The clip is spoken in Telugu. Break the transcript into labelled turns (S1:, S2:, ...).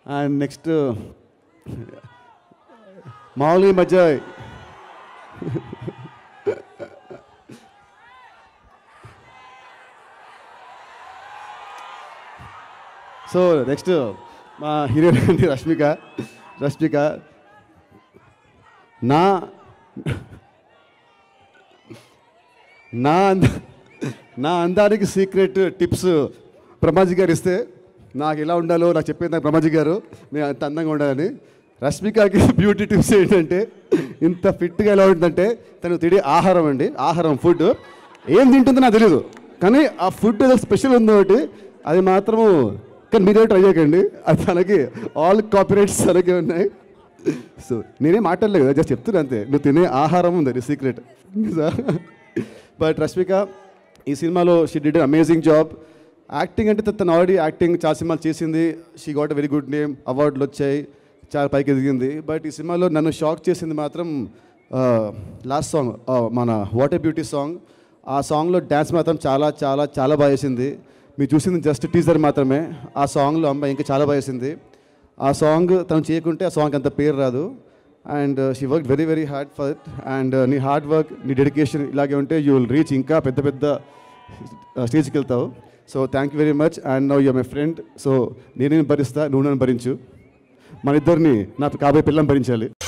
S1: అండ్ నెక్స్ట్ మామూలు ఈ మధ్య సో నెక్స్ట్ మా హీరోయిన్ అండి రష్మిక రష్మిక నా నా అంద నా అందానికి సీక్రెట్ టిప్స్ బ్రహ్మాజీ గారు ఇస్తే నాకు ఎలా ఉండాలో నాకు చెప్పేది నాకు బ్రహ్మాజీ గారు నేను అంత అందంగా ఉండాలని రష్మికకి బ్యూటీ టిప్స్ ఏంటంటే ఇంత ఫిట్గా ఎలా ఉంటుందంటే తను తినే ఆహారం అండి ఆహారం ఫుడ్ ఏం తింటుందో నాకు తెలియదు కానీ ఆ ఫుడ్ ఏదో స్పెషల్ ఉంది ఒకటి అది మాత్రము కానీ మీరే ట్రై చేయకండి అది తనకి ఆల్ కాపీరైట్స్ తనకే ఉన్నాయి సో నేనేం మాట్లాడలేదు కదా జస్ట్ చెప్తున్నా అంతే నువ్వు తినే ఆహారం ఉంది అది సీక్రెట్ బట్ రష్మిక ఈ సినిమాలో she did amazing job acting అంటే తను ఆల్రెడీ యాక్టింగ్ చాలా సినిమాలు చేసింది she got very good name అవార్డులు వచ్చాయి చాలా పైకి ఎదిగింది బట్ ఈ సినిమాలో నన్ను షాక్ చేసింది మాత్రం లాస్ట్ సాంగ్ మన వాటర్ బ్యూటీ సాంగ్ ఆ సాంగ్లో డ్యాన్స్ మాత్రం చాలా చాలా చాలా బాగా వేసింది మీరు చూసింది జస్ట్ టీజర్ మాత్రమే ఆ సాంగ్లో అమ్మాయి ఇంకా చాలా బాగా వేసింది ఆ సాంగ్ తను చేయకుంటే ఆ సాంగ్ అంత పేరు రాదు and she work very very hard for it and నీ హార్డ్ వర్క్ నీ డెడికేషన్ ఇలాగే ఉంటే యూ విల్ రీచ్ ఇంకా పెద్ద పెద్ద స్టేజ్కి వెళ్తావు so thank you very much and no your my friend so నేనేం భరిస్తా నువ్వు నన్ను భరించు మన ఇద్దరిని నాకు కాబోయే పిల్లని భరించాలి